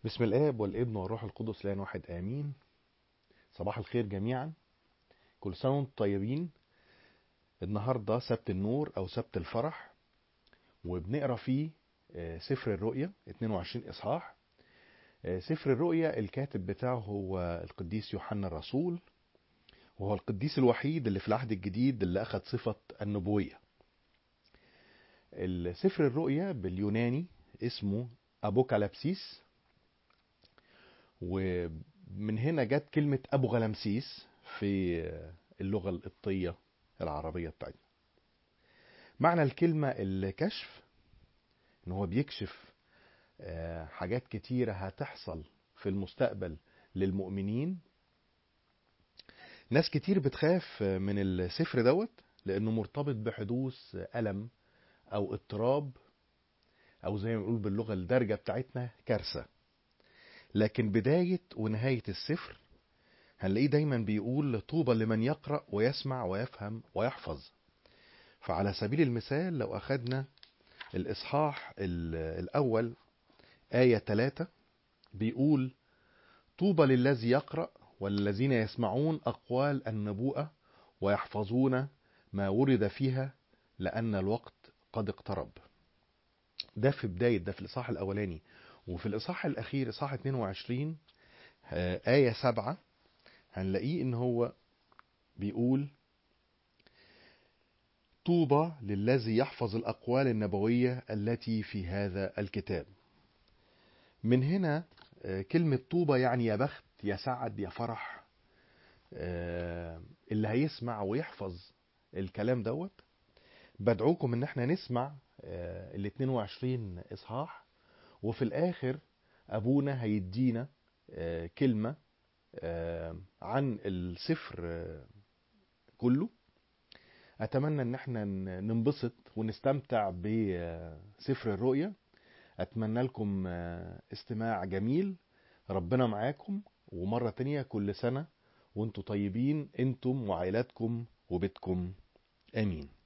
بسم الآب والابن والروح القدس لان واحد آمين صباح الخير جميعا كل سنة وانتم طيبين النهاردة سبت النور أو سبت الفرح وبنقرا فيه آه، سفر الرؤيا 22 إصحاح آه، سفر الرؤيا الكاتب بتاعه هو القديس يوحنا الرسول وهو القديس الوحيد اللي في العهد الجديد اللي أخذ صفة النبوية السفر الرؤيا باليوناني اسمه أبوكاليبسيس ومن هنا جت كلمة أبو غلمسيس في اللغة القبطية العربية بتاعتنا معنى الكلمة الكشف ان هو بيكشف آه، حاجات كتيرة هتحصل في المستقبل للمؤمنين ناس كتير بتخاف من السفر دوت لانه مرتبط بحدوث ألم او اضطراب او زي ما بنقول باللغة الدارجة بتاعتنا كارثة لكن بداية ونهاية السفر هنلاقيه دايما بيقول طوبى لمن يقرأ ويسمع ويفهم ويحفظ فعلى سبيل المثال لو أخدنا الإصحاح ال- الأول آية 3 بيقول طوبى للذي يقرأ والذين يسمعون أقوال النبوءة ويحفظون ما ورد فيها لأن الوقت قد اقترب ده في بداية ده في الإصحاح الأولاني وفي الإصحاح الأخير إصحاح 22 آه، آية 7 هنلاقيه إن هو بيقول طوبى للذي يحفظ الأقوال النبوية التي في هذا الكتاب من هنا آه، كلمة طوبى يعني يا بخت يا سعد يا فرح آه، اللي هيسمع ويحفظ الكلام دوت بدعوكم ان احنا نسمع آه، ال 22 اصحاح وفي الاخر ابونا هيدينا آه، كلمة آه، عن السفر آه، كله اتمنى ان احنا ن- ننبسط ونستمتع بسفر الرؤيا اتمنى لكم آه، استماع جميل ربنا معاكم ومرة تانية كل سنة وانتم طيبين انتم وعائلاتكم وبيتكم امين